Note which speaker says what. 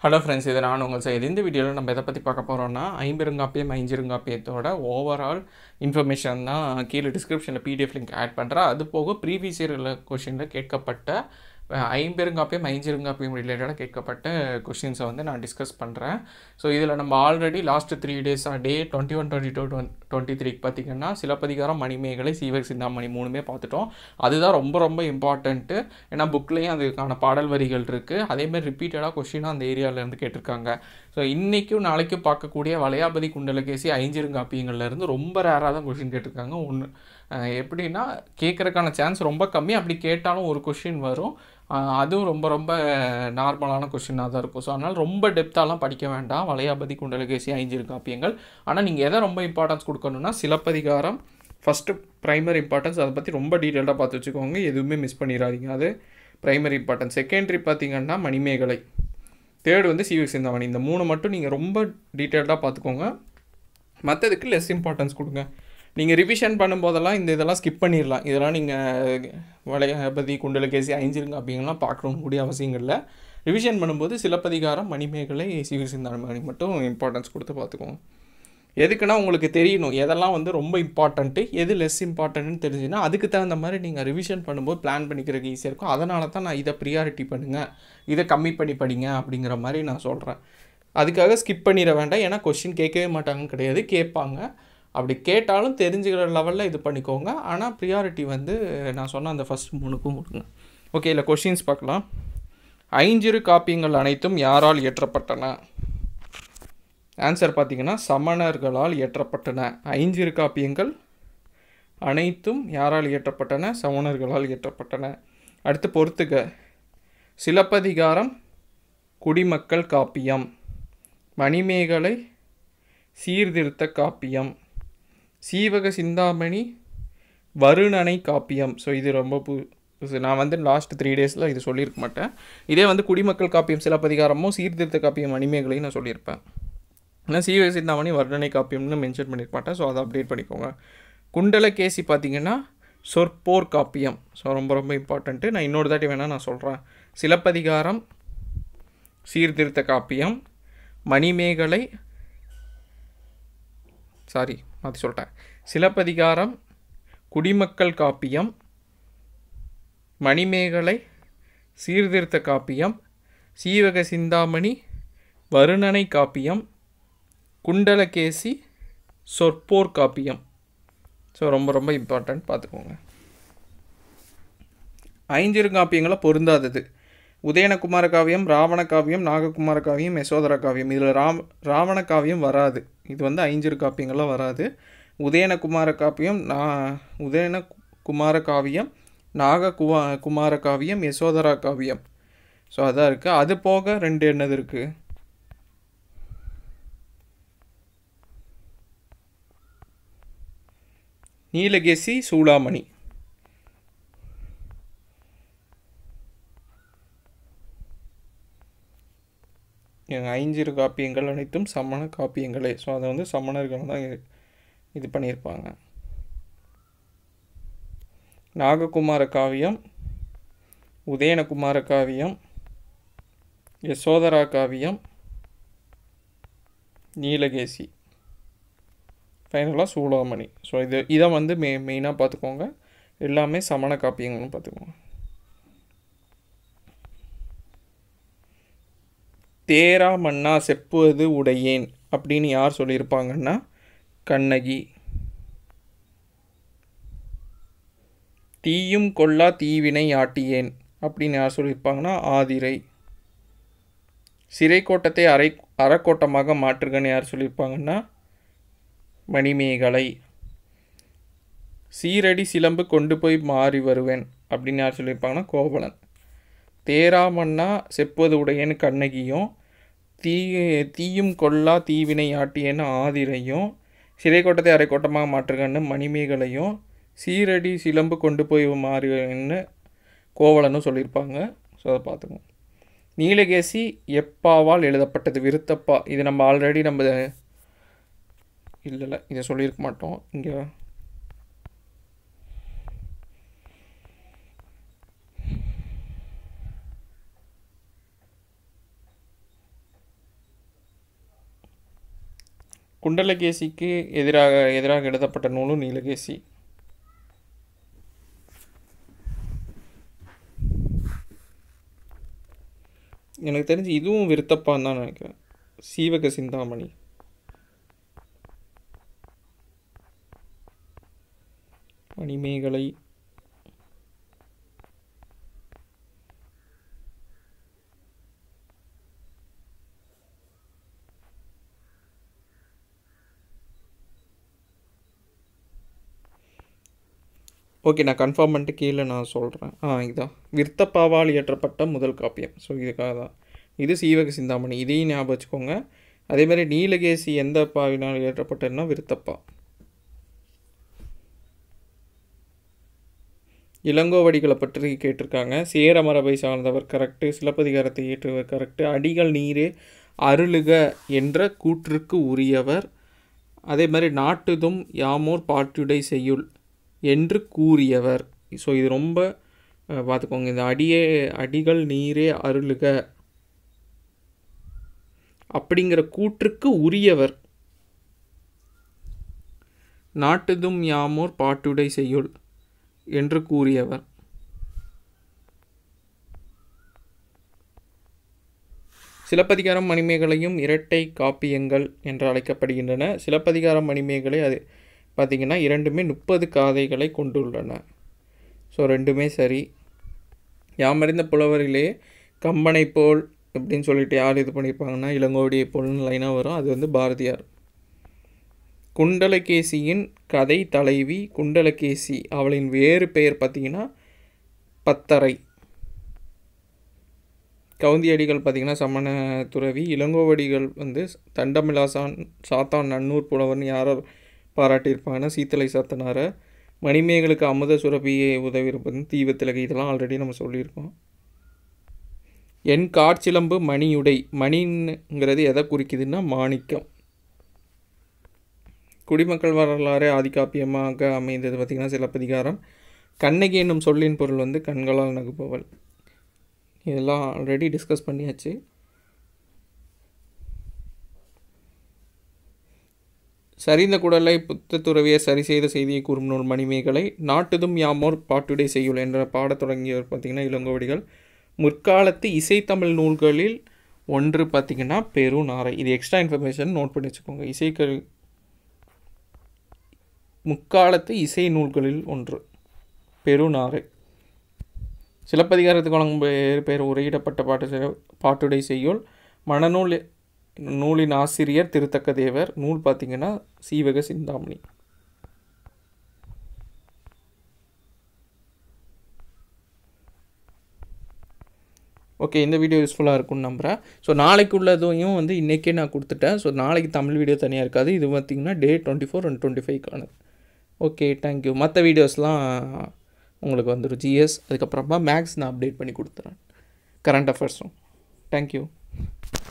Speaker 1: hello friends இது நான் உங்கள் செய்தி இந்த வீடியோவில் நம்ம எதை பற்றி பார்க்க போகிறோம்னா ஐம்பெருங்காப்பியம் ஐஞ்சிருங்காப்பியத்தோட ஓவரால் இன்ஃபர்மேஷன் தான் கீழே டிஸ்கிரிப்ஷனில் பிடிஎஃப் லிங்க் ஆட் பண்ணுறேன் அது போக ப்ரீவியஸ் இயரில் கொஷினில் கேட்கப்பட்ட அஹ், ஐம்பெருங்காப்பியம் ஐஞ்சிருங்காப்பியம் ரிலேட்டடாக கேட்கப்பட்ட கொஷின்ஸை வந்து நான் டிஸ்கஸ் பண்ணுறேன் ஸோ இதில் நம்ம already last three days day twenty one twenty two twenty த்ரீக்கு பார்த்தீங்கன்னா சிலப்பதிகாரம் மணிமேகலை சீவக சிந்தாமணி மூணுமே பார்த்துட்டோம் அதுதான் ரொம்ப ரொம்ப இம்பார்ட்டண்ட்டு ஏன்னா புக்லேயும் அதுக்கான பாடல் வரிகள் இருக்குது அதேமாதிரி ரிப்பீட்டடாக கொஷினும் அந்த ஏரியாவிலேருந்து கேட்டிருக்காங்க ஸோ இன்றைக்கும் நாளைக்கும் பார்க்கக்கூடிய வளையாபதி குண்டலகேசி ஐஞ்சிருங்காப்பியங்கள்லேருந்து ரொம்ப ரேராக தான் கொஷின் கேட்டிருக்காங்க ஒன்று எப்படின்னா கேட்குறதுக்கான சான்ஸ் ரொம்ப கம்மி அப்படி கேட்டாலும் ஒரு கொஷின் வரும் அஹ் அதுவும் ரொம்ப ரொம்ப நார்மலான கொஷினாக தான் இருக்கும் ஸோ அதனால் ரொம்ப டெப்த்தாலாம் படிக்க வேண்டாம் வளையாபதி குண்டலகேசி ஐஞ்சிருங்காப்பியங்கள் ஆனால் நீங்கள் எதை ரொம்ப இம்பார்ட்டன்ஸ் கொடுக்கணும்னா சிலப்பதிகாரம் ஃபஸ்ட்டு ப்ரைமரி இம்பார்ட்டன்ஸ் அதை பற்றி ரொம்ப டீட்டெயிலாக பார்த்து வச்சுக்கோங்க எதுவுமே மிஸ் பண்ணிடாதீங்க அது ப்ரைமரி இம்பார்ட்டன்ஸ் செகண்டரி பார்த்தீங்கன்னா மணிமேகலை தேர்டு வந்து சிவி சிந்தாமணி இந்த மூணு மட்டும் நீங்கள் ரொம்ப டீட்டெயில்டாக பார்த்துக்கோங்க மற்றதுக்கு லெஸ் இம்பார்ட்டன்ஸ் கொடுங்க நீங்கள் ரிவிஷன் பண்ணும்போதெல்லாம் இந்த இதெல்லாம் ஸ்கிப் பண்ணிடலாம் இதெல்லாம் நீங்கள் வளையபதி குண்டலகேசி ஐஞ்சிருங்க அப்படிங்கலாம் பார்க்கணும் கூடிய அவசியம் இல்லை ரிவிஷன் பண்ணும்போது சிலப்பதிகாரம் மணிமேகலை சிவி சிந்தாமணி மட்டும் இம்பார்ட்டன்ஸ் கொடுத்து பார்த்துக்கோங்க எதுக்குன்னா உங்களுக்கு தெரியணும் எதெல்லாம் வந்து ரொம்ப இம்பார்ட்டண்ட்டு எது லெஸ் இம்பார்ட்டன்ட்னு தெரிஞ்சுன்னா அதுக்கு தகுந்த மாதிரி நீங்கள் ரிவிஷன் பண்ணும்போது பிளான் பண்ணிக்கிறதுக்கு ஈஸியாக இருக்கும் அதனால தான் நான் இதை ப்ரியாரிட்டி பண்ணுங்கள் இதை கம்மி பண்ணி படிங்க அப்படிங்கிற மாதிரி நான் சொல்கிறேன் அதுக்காக ஸ்கிப் பண்ணிட வேண்டாம் ஏன்னா கொஷின் கேட்கவே மாட்டாங்கன்னு கிடையாது கேட்பாங்க அப்படி கேட்டாலும் தெரிஞ்சுக்கிற லெவலில் இது பண்ணிக்கோங்க ஆனால் ப்ரியாரிட்டி வந்து நான் சொன்ன அந்த ஃபஸ்ட் மூணுக்கும் கொடுங்க ஓகே இல்லை கொஷின்ஸ் பார்க்கலாம் ஐஞ்சிறு காப்பியங்கள் அனைத்தும் யாரால் இயற்றப்பட்டன ஆன்சர் பார்த்தீங்கன்னா சமணர்களால் இயற்றப்பட்டன ஐஞ்சிறு காப்பியங்கள் அனைத்தும் யாரால் இயற்றப்பட்டன சமணர்களால் இயற்றப்பட்டன அடுத்து பொறுத்துக்க சிலப்பதிகாரம் குடிமக்கள் காப்பியம் மணிமேகலை சீர்திருத்த காப்பியம் சீவக சிந்தாமணி வருணனை காப்பியம் ஸோ இது ரொம்ப புதுசு நான் வந்து லாஸ்ட் த்ரீ டேஸில் இது சொல்லியிருக்க மாட்டேன் இதே வந்து குடிமக்கள் காப்பியம் சிலப்பதிகாரமும் சீர்திருத்த காப்பியம் மணிமேகலையும் நான் சொல்லியிருப்பேன் ஆனால் சீவக சிந்தாமணி வர்ணனை காப்பியம்னு மென்ஷன் பண்ணியிருக்க மாட்டேன் ஸோ அதை அப்டேட் பண்ணிக்கோங்க குண்டலகேசி பார்த்தீங்கன்னா சொற்போர் காப்பியம் ஸோ ரொம்ப ரொம்ப இம்பார்ட்டண்ட்டு நான் இன்னொரு தாட்டி வேணால் நான் சொல்கிறேன் சிலப்பதிகாரம் சீர்திருத்த காப்பியம் மணிமேகலை சாரி மாற்றி சொல்லிட்டேன் சிலப்பதிகாரம் குடிமக்கள் காப்பியம் மணிமேகலை சீர்திருத்த காப்பியம் சீவக சிந்தாமணி வருணனை காப்பியம் குண்டலகேசி சொற்போர் காப்பியம் ஸோ ரொம்ப ரொம்ப இம்பார்ட்டன்ட் பார்த்துக்கோங்க ஐஞ்சிருங்காப்பியங்களை பொருந்தாதது உதயனகுமார காவியம் ராவண காவியம் நாககுமார காவியம் யசோதர காவியம் இதில் ராம் ராவண காவியம் வராது இது வந்து ஐஞ்சிறு காப்பியங்கள்லாம் வராது உதயனகுமார காப்பியம் நா உதயன குமார காவியம் நாக குவா குமார காவியம் யசோதரா காவியம் ஸோ அதான் இருக்குது அது போக ரெண்டு என்னது இருக்குது நீலகேசி சூளாமணி எங்க ஐஞ்சிறு காப்பியங்கள் அனைத்தும் சமண காப்பியங்களே ஸோ அதை வந்து சமணர்கள் தான் இது- இது பண்ணியிருப்பாங்க நாககுமார காவியம் உதயனகுமார காவியம் யசோதரா காவியம் நீலகேசி ஃபைனலாக சூளாமணி ஸோ இது இதை வந்து மெ மெயினாக பார்த்துக்கோங்க எல்லாமே சமண காப்பியங்களும் பார்த்துக்கோங்க தேரா மன்னா செப்புவது உடையேன் அப்படின்னு யார் சொல்லியிருப்பாங்கன்னா கண்ணகி தீயும் கொல்லா தீவினை ஆட்டியேன் அப்படின்னு யார் சொல்லியிருப்பாங்கன்னா ஆதிரை சிறைக்கோட்டத்தை அரை அறக்கோட்டமாக மாற்றுகன்னு யார் சொல்லியிருப்பாங்கன்னா மணிமேகலை சீரடி சிலம்பு கொண்டு போய் மாறி வருவேன் அப்படின்னு யார் சொல்லியிருப்பாங்கன்னா கோவலன் தேராமண்ணா செப்புவது உடையன்னு கண்ணகியும் தீ தீயும் கொல்லா தீவினை ஆட்டியன்னு ஆதிரையும் சிறைக்கோட்டத்தை அரைக்கோட்டமாக மாற்றுகன்னு மணிமேகலையும் சீரடி சிலம்பு கொண்டு போய் மாறுன்னு கோவலனும் சொல்லியிருப்பாங்க ஸோ அதை பார்த்துக்கோங்க நீலகேசி எப்பாவால் எழுதப்பட்டது விருத்தப்பா இது நம்ம ஆல்ரெடி நம்ம இல்லை இல்லை இதை சொல்லியிருக்க மாட்டோம் இங்கே குண்டலகேசிக்கு எதிராக எதிராக எழுதப்பட்ட நூலும் நீலகேசி எனக்கு தெரிஞ்சு இதுவும் விருத்தப்பான்னு தான் நினைக்கிறேன் சீவக சிந்தாமணி மணிமேகலை ஓகே நான் கன்ஃபார்ம் பண்ணிட்டு கீழே நான் சொல்கிறேன் ஆ இதுதான் விருத்தப்பாவால் இயற்றப்பட்ட முதல் காப்பியம் ஸோ இதுக்காக தான் இது சீவக சிந்தாமணி இதையும் ஞாபகம் வச்சுக்கோங்க அதே மாதிரி நீலகேசி எந்த பாவினால் இயற்றப்பட்டதுன்னா விருத்தப்பா இளங்கோவடிகளை பற்றி கேட்டிருக்காங்க சேர மரபை சார்ந்தவர் கரெக்டு சிலப்பதிகாரத்தை இயற்றுவர் கரெக்டு அடிகள் நீரே அருளுக என்ற கூற்றுக்கு உரியவர் அதே மாதிரி நாட்டுதும் யாமோர் பாட்டுடை செய்யுள் என்று கூறியவர் ஸோ இது ரொம்ப அஹ், பார்த்துக்கோங்க இந்த அடியே அடிகள் நீரே அருளுக அப்படிங்கிற கூற்றுக்கு உரியவர் நாட்டுதும் யாமோர் பாட்டுடை செய்யுள் என்று கூறியவர் சிலப்பதிகாரம் மணிமேகலையும் இரட்டை காப்பியங்கள் என்று அழைக்கப்படுகின்றன சிலப்பதிகாரம் மணிமேகலை அது பார்த்திங்கன்னா இரண்டுமே முப்பது காதைகளை கொண்டுள்ளன ஸோ ரெண்டுமே சரி யாமறிந்த புலவரிலே கம்பனை போல் அப்படின்னு சொல்லிட்டு யார் இது பண்ணியிருப்பாங்கன்னா இளங்கோவடியை போல்னு லைனாக வரும் அது வந்து பாரதியார் குண்டலகேசியின் கதை தலைவி குண்டலகேசி அவளின் வேறு பெயர் பார்த்தீங்கன்னா பத்தரை கவுந்தியடிகள் பார்த்தீங்கன்னா சமண துறவி இளங்கோவடிகள் வந்து தண்டமிலாசான் சாத்தான் நன்னூர் புலவர்னு யாரை பாராட்டியிருப்பாங்கன்னா சீத்தலை சாத்தனாரை மணிமேகலுக்கு அமுத சுரபியை உதவி இருப்பது தீவத்திலகை இதெல்லாம் ஆல்ரெடி நம்ம சொல்லியிருக்கோம் என் காற்சிலம்பு மணியுடை மணிங்கிறது எதை குறிக்குதுன்னா மாணிக்கம் குடிமக்கள் வரலாறு ஆதிகாப்பியமாக அமைந்தது பார்த்திங்கன்னா சிலப்பதிகாரம் கண்ணகி என்னும் சொல்லின் பொருள் வந்து கண்களால் நகுப்பவள் இதெல்லாம் ஆல்ரெடி டிஸ்கஸ் பண்ணியாச்சு சரிந்த குடலை புத்த துறவியை சரி செய்த செய்தியை கூறும் நூல் மணிமேகலை நாட்டுதும் யாமோர் பாட்டுடை செய்யுள் என்ற பாடத் தொடங்கியவர் பார்த்திங்கன்னா இளங்கோவடிகள் முற்காலத்து இசைத்தமிழ் நூல்களில் ஒன்று பார்த்திங்கன்னா பெருநாரை இது எக்ஸ்ட்ரா இன்ஃபர்மேஷன் நோட் பண்ணி வச்சுக்கோங்க இசைக்கரு முக்காலத்து இசை நூல்களில் ஒன்று பெருநாரை சிலப்பதிகாரத்துக்கு வழங்கும் வேறு பெயர் உரையிடப்பட்ட பாட்டு செ- பாட்டுடை செய்யுள் மணநூல் நூலின் ஆசிரியர் திருத்தக்க தேவர் நூல் பார்த்தீங்கன்னா சீவக சிந்தாமணி ஓகே இந்த வீடியோ யூஸ்ஃபுல்லாக இருக்கும்னு நம்புகிறேன் ஸோ நாளைக்கு உள்ளதையும் வந்து இன்றைக்கே நான் கொடுத்துட்டேன் ஸோ நாளைக்கு தமிழ் வீடியோ தனியாக இருக்காது இது பார்த்திங்கன்னா day twenty four and twenty ஃபைவ்க்கானது ஓகே தேங்க்யூ மற்ற வீடியோஸ்லாம் உங்களுக்கு வந்துடும் ஜிஎஸ் அதுக்கப்புறமா மேக்ஸ் நான் அப்டேட் பண்ணி கொடுத்துறேன் கரண்ட் அஃபேர்ஸும் தேங்க்யூ